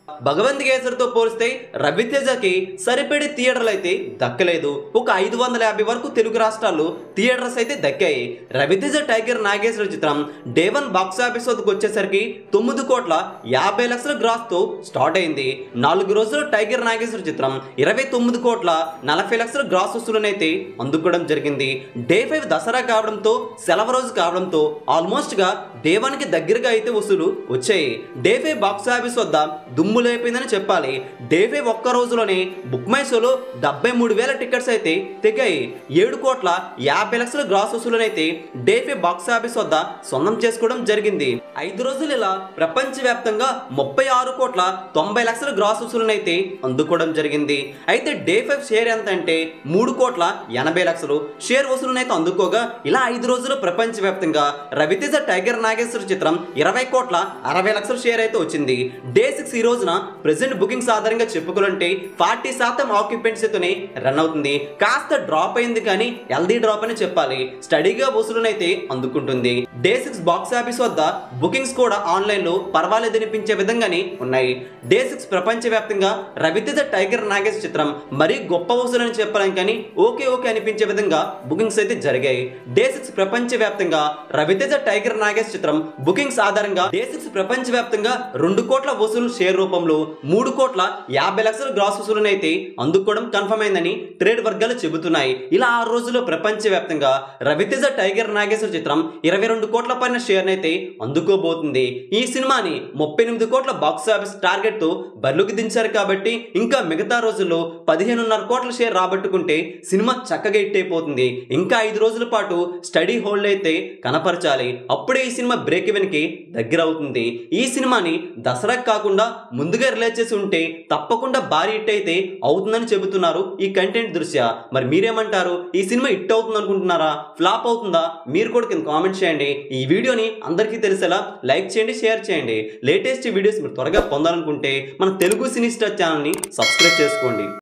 భగవంత్ కేసరితో పోలిస్తే రవితేజకి సరిపడే థియేటర్లు అయితే దక్కలేదు ఒక ఐదు వందల యాభై వరకు తెలుగు రాష్ట్రాల్లో థియేటర్స్ అయితే దక్కాయి రవితేజ టైగర్ నాగేశ్వర చిత్రం డే వన్ బాక్స్ ఆఫీస్ వద్దకు వచ్చేసరికి తొమ్మిది కోట్ల యాభై లక్షల గ్రాస్ తో స్టార్ట్ అయింది నాలుగు రోజులు టైగర్ నాగేశ్వర చిత్రం ఇరవై తొమ్మిది కోట్ల నలభై లక్షల గ్రాస్ వసూలునైతే అందుకోవడం జరిగింది డే ఫైవ్ దసరా కావడంతో సెలవు రోజు కావడంతో ఆల్మోస్ట్ గా డే వన్ కి దగ్గరగా అయితే వసూలు వచ్చాయి డే ఫైవ్ బాక్స్ ఆఫీస్ వద్ద దుమ్ము లేపిందని చెప్పాలి డే ఫైవ్ ఒక్క రోజులోనే బుక్ మై షోలో డెబ్బై మూడు వేల టికెట్స్ అయితే తెగాయి ఏడు కోట్ల యాభై లక్షల గ్రాస్ వసూలునైతే డే ఫైవ్ బాక్స్ ఆఫీస్ వద్ద సొంతం చేసుకోవడం జరిగింది ఐదు రోజులు ఇలా ప్రపంచ వ్యాప్తంగా ముప్పై ఆరు కోట్ల తొంభై లక్షల గ్రాస్ వసూలునైతే అందుకోవడం జరిగింది అయితే డే ఫైవ్ షేర్ ఎంత అంటే మూడు కోట్ల ఎనభై లక్షలు షేర్ వసూలునైతే అందుకోగా ఇలా ఐదు రోజులు ప్రపంచ వ్యాప్తంగా రవితేజ టైగర్ నాగేశ్వర చిత్రం ఇరవై కోట్ల అరవై లక్షల షేర్ అయితే వచ్చింది డే సిక్స్ ఈ రోజున ప్రెసెంట్ బుకింగ్స్ ఆధారంగా చెప్పుకోవాలంటే ఫార్టీ శాతం ఆక్యుపెన్సీతోనే రన్ అవుతుంది కాస్త డ్రాప్ అయింది కానీ ఎల్దీ డ్రాప్ అని చెప్పాలి స్టడీగా వసూలునైతే అందుకుంటుంది డే సిక్స్ బాక్స్ ఆఫీస్ వద్ద బుకింగ్స్ కూడా ఆన్లైన్ లో పర్వాలేదనిపించే విధంగానే ఉన్నాయి డే సిక్స్ ప్రపంచ వ్యాప్తంగా రవితేజ టైగర్ నాగేష్ చిత్రం మరీ గొప్ప వసూలని చెప్పలేం కానీ ఓకే ఓకే అనిపించే విధంగా బుకింగ్స్ అయితే జరిగాయి డే సిక్స్ ప్రపంచ వ్యాప్తంగా రవితేజ టైగర్ నాగేష్ చిత్రం బుకింగ్స్ ఆధారంగా డే సిక్స్ ప్రపంచ వ్యాప్తంగా రెండు కోట్ల వసూలు షేర్ రూపంలో మూడు కోట్ల యాభై లక్షల గ్రాస్ వసూలును అయితే అందుకోవడం కన్ఫర్మ్ అయిందని ట్రేడ్ వర్గాలు చెబుతున్నాయి ఇలా ఆరు రోజుల్లో ప్రపంచ వ్యాప్తంగా రవితేజ టైగర్ నాగేశ్వర చిత్రం ఇరవై రెండు కోట్ల పైన షేర్ అయితే అందుకోబోతుంది ఈ సినిమాని ముప్పై ఎనిమిది కోట్ల బాక్స్ ఆఫీస్ టార్గెట్ తో బరిలోకి దించారు కాబట్టి ఇంకా మిగతా రోజుల్లో పదిహేనున్నర కోట్ల షేర్ రాబట్టుకుంటే సినిమా చక్కగా హిట్ అయిపోతుంది ఇంకా ఐదు రోజుల పాటు స్టడీ హోల్డ్ అయితే కనపరచాలి అప్పుడే ఈ సినిమా బ్రేక్ ఈవెన్ కి దగ్గర అవుతుంది ఈ సినిమాని దసరాకు కాకుండా ముందుగా రిలీజ్ చేసి ఉంటే తప్పకుండా భారీ హిట్ అయితే అవుతుందని చెబుతున్నారు ఈ కంటెంట్ దృష్ట్యా మరి మీరేమంటారు ఈ సినిమా హిట్ అవుతుంది అనుకుంటున్నారా ఫ్లాప్ అవుతుందా మీరు కూడా కింద కామెంట్ చేయండి ఈ వీడియోని అందరికీ తెలిసేలా లైక్ చేయండి షేర్ చేయండి లేటెస్ట్ వీడియోస్ మీరు త్వరగా పొందాలనుకుంటే మన తెలుగు సినీ స్టార్ ఛానల్ని సబ్స్క్రైబ్ చేసుకోండి